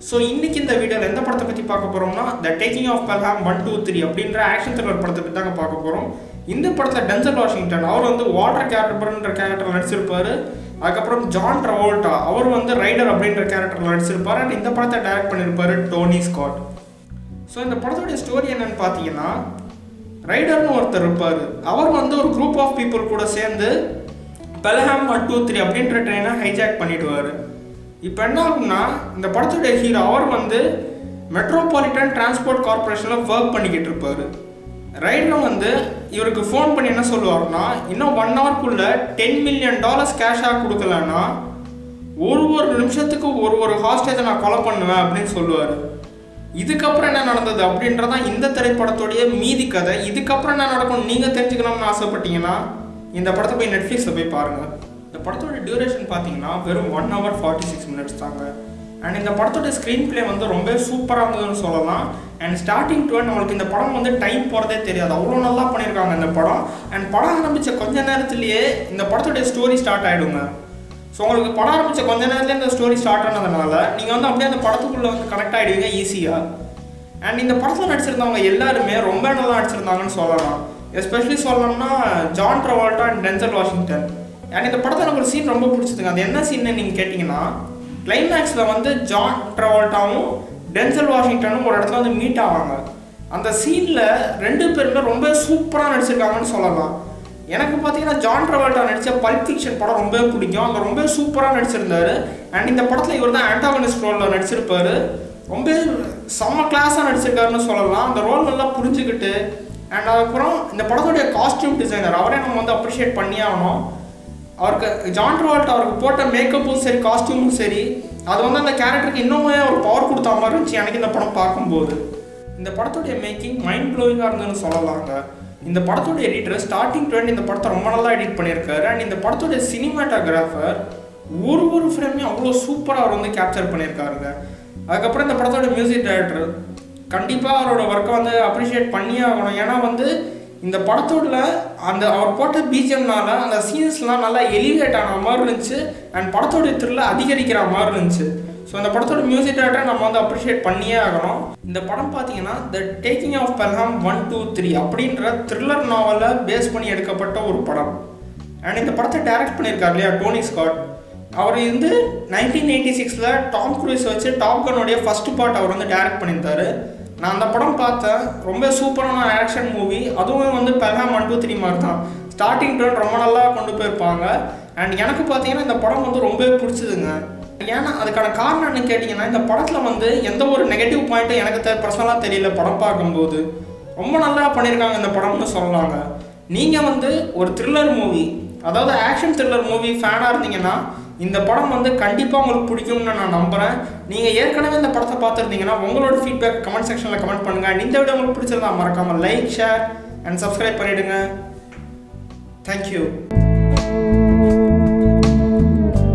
so இன்னைக்கு இந்த வீடியோவில் எந்த படத்தை பற்றி பார்க்க போகிறோம்னா the taking of Pelham one two three அப்படின்ற ஆக்ஷன் த்ரில்லர் படத்தை பற்றி தாங்க பார்க்க போகிறோம் இந்த படத்தில் டென்சல் வாஷிங்டன் அவர் வந்து வாட்டர் கேரக்டர்ன்ற கேரக்டர் நடிச்சிருப்பாரு அதுக்கப்புறம் ஜான் ட்ரவோல்டா அவர் வந்து ரைடர் அப்படின்ற கேரக்டர் நடிச்சிருப்பாரு அண்ட் இந்த படத்தை டைரக்ட் பண்ணியிருப்பாரு டோனி ஸ்காட் ஸோ இந்த படத்தோடைய ஸ்டோரி என்னன்னு பார்த்தீங்கன்னா ரைடர்னு ஒருத்தர் இருப்பார் அவர் வந்து ஒரு குரூப் ஆஃப் பீப்புள் கூட சேர்ந்து பெல்ஹாம் ஒன் டூ த்ரீ அப்படின்ற ட்ரெயினை ஹைஜாக் பண்ணிடுவார் இப்போ என்ன ஆகும்னா இந்த படத்துடைய ஹீரோ அவர் வந்து மெட்ரோபாலிட்டன் டிரான்ஸ்போர்ட் கார்பரேஷனில் ஒர்க் பண்ணிக்கிட்டு இருப்பார் ரைடரும் வந்து இவருக்கு ஃபோன் பண்ணி என்ன சொல்லுவார்னா இன்னும் ஒன் ஹவர்க்குள்ளே டென் மில்லியன் டாலர்ஸ் கேஷாக கொடுக்கலன்னா ஒரு ஒரு நிமிஷத்துக்கு ஒரு ஒரு ஹாஸ்டேஜை நான் கொலை பண்ணுவேன் அப்படின்னு சொல்லுவார் இதுக்கப்புறம் என்ன நடந்தது அப்படின்றதான் இந்த திரைப்படத்துடைய மீதி கதை இதுக்கப்புறம் என்ன நடக்கும் நீங்கள் தெரிஞ்சுக்கணும்னு ஆசைப்பட்டீங்கன்னா இந்த படத்தை போய் நெட்ஃப்ளிக்ஸில் போய் பாருங்கள் இந்த படத்தோட டியூரேஷன் பார்த்தீங்கன்னா வெறும் one hour forty six minutes தாங்க அண்ட் இந்த படத்தோட ஸ்க்ரீன் ப்ளே வந்து ரொம்ப சூப்பராக இருந்ததுன்னு சொல்லலாம் அண்ட் ஸ்டார்டிங் டு நம்மளுக்கு இந்த படம் வந்து டைம் போகிறதே தெரியாது அவ்வளோ நல்லா பண்ணியிருக்காங்க இந்த படம் அண்ட் படம் ஆரம்பித்த கொஞ்ச நேரத்துலேயே இந்த படத்தோடைய ஸ்டோரி ஸ்டார்ட் ஆகிடுங்க ஸோ உங்களுக்கு படம் ஆரம்பித்த கொஞ்ச நேரத்துல இந்த ஸ்டோரி ஸ்டார்ட் ஆனதுனால நீங்கள் வந்து அப்படியே அந்த படத்துக்குள்ளே வந்து கனெக்ட் ஆகிடுவீங்க ஈஸியாக அண்ட் இந்த படத்தில் நடிச்சிருந்தவங்க எல்லாருமே ரொம்ப நல்லா நடிச்சிருந்தாங்கன்னு சொல்லலாம் எஸ்பெஷலி சொல்லணும்னா John Travolta and Denzel Washington and இந்த படத்தில் எனக்கு ஒரு சீன் ரொம்ப பிடிச்சதுங்க அது என்ன சீன்னு நீங்கள் கேட்டிங்கன்னா கிளைமேக்ஸில் வந்து ஜான் ட்ரவால்ட்டாவும் டென்சல் வாஷிங்டனும் ஒரு இடத்துல வந்து மீட் ஆவாங்க அந்த சீனில் ரெண்டு பேருமே ரொம்ப சூப்பராக நடிச்சிருக்காங்கன்னு சொல்லலாம் எனக்கு பார்த்தீங்கன்னா ஜான் ட்ரவால்டா நடித்த பல்ப் ஃபிக்ஷன் படம் ரொம்ப பிடிக்கும் அங்கே ரொம்ப சூப்பராக நடிச்சிருந்தாரு அண்ட் இந்த படத்தில் இவர் தான் ஆண்டாகனிஸ்ட் ரோலில் நடிச்சிருப்பாரு ரொம்ப செம்ம கிளாஸாக நடிச்சிருக்காருன்னு சொல்லலாம் அந்த ரோல் நல்லா புரிஞ்சுக்கிட்டு அண்ட் அதுக்கப்புறம் இந்த படத்துடைய காஸ்டியூம் டிசைனர் அவரே நம்ம வந்து அப்ரிஷியேட் பண்ணி ஆகணும் அவருக்கு ஜான் ட்ரவால்ட் அவருக்கு போட்ட மேக்கப்பும் சரி காஸ்டியூமும் சரி அது வந்து அந்த கேரக்டருக்கு இன்னுமே ஒரு பவர் கொடுத்த மாதிரி இருந்துச்சு எனக்கு இந்த படம் பார்க்கும்போது இந்த படத்துடைய மேக்கிங் மைண்ட் ப்ளோயிங்காக இருந்ததுன்னு சொல்லலாங்க இந்த படத்துடைய எடிட்டர் ஸ்டார்டிங் டுவெண்ட் இந்த படத்தை ரொம்ப நல்லா எடிட் பண்ணியிருக்காரு அண்ட் இந்த படத்துடைய சினிமாட்டோகிராஃபர் ஒரு ஒரு ஃப்ரேமையும் அவ்வளோ சூப்பராக அவர் வந்து கேப்சர் பண்ணியிருக்காருங்க அதுக்கப்புறம் இந்த படத்தோட மியூசிக் டைரக்டர் கண்டிப்பாக அவரோட ஒர்க்கை வந்து அப்ரிஷியேட் பண்ணியே ஆகணும் ஏன்னா வந்து இந்த படத்தோட அந்த அவர் போட்ட பிஜிஎம்னால அந்த சீன்ஸ்லாம் நல்லா எலிவேட் ஆன மாதிரி இருந்துச்சு அண்ட் படத்தோட த்ரில்ல அதிகரிக்கிற மாதிரி இருந்துச்சு ஸோ இந்த படத்தோட மியூசிக் டேரக்டரை நம்ம வந்து அப்ரிஷியேட் பண்ணியே ஆகணும் இந்த படம் பார்த்தீங்கன்னா the taking of Pelham one two three அப்படின்ற த்ரில்லர் நாவலை பேஸ் பண்ணி எடுக்கப்பட்ட ஒரு படம் அண்ட் இந்த படத்தை டைரக்ட் பண்ணியிருக்காரு இல்லையா டோனி ஸ்காட் அவர் வந்து நைன்டீன் எயிட்டி சிக்ஸில் டாம் குரூஸ் வச்சு டாப் கனுடைய ஃபர்ஸ்ட் பார்ட் அவர் வந்து டைரக்ட் பண்ணியிருந்தாரு நான் அந்த படம் பார்த்தேன் ரொம்ப சூப்பரான ஆக்ஷன் மூவி அதுவும் வந்து பெல்ஹாம் ஒன் டூ த்ரீ மாதிரி தான் ஸ்டார்டிங் ட்ரெண்ட் ரொம்ப நல்லா கொண்டு போயிருப்பாங்க அண்ட் எனக்கு பார்த்தீங்கன்னா இந்த படம் வந்து ரொம்ப பிடிச்சதுங்க ஏன்னா அதுக்கான காரணம் என்ன கேட்டிங்கன்னா இந்த படத்தில் வந்து எந்த ஒரு நெகட்டிவ் பாயிண்ட்டும் எனக்கு தெ பர்சனலாக தெரியல படம் பார்க்கும்போது ரொம்ப நல்லா பண்ணியிருக்காங்க இந்த படம்னு சொல்லலாங்க நீங்கள் வந்து ஒரு த்ரில்லர் மூவி அதாவது ஆக்ஷன் த்ரில்லர் மூவி ஃபேனாக இருந்தீங்கன்னா இந்த படம் வந்து கண்டிப்பாக உங்களுக்கு பிடிக்கும்னு நான் நம்புகிறேன் நீங்கள் ஏற்கனவே இந்த படத்தை பார்த்துருந்தீங்கன்னா உங்களோட ஃபீட்பேக் கமெண்ட் செக்ஷனில் கமெண்ட் பண்ணுங்கள் அண்ட் இந்த வீடியோ உங்களுக்கு பிடிச்சிருந்தா மறக்காமல் லைக் ஷேர் அண்ட் சப்ஸ்கிரைப் பண்ணிவிடுங்க தேங்க்யூ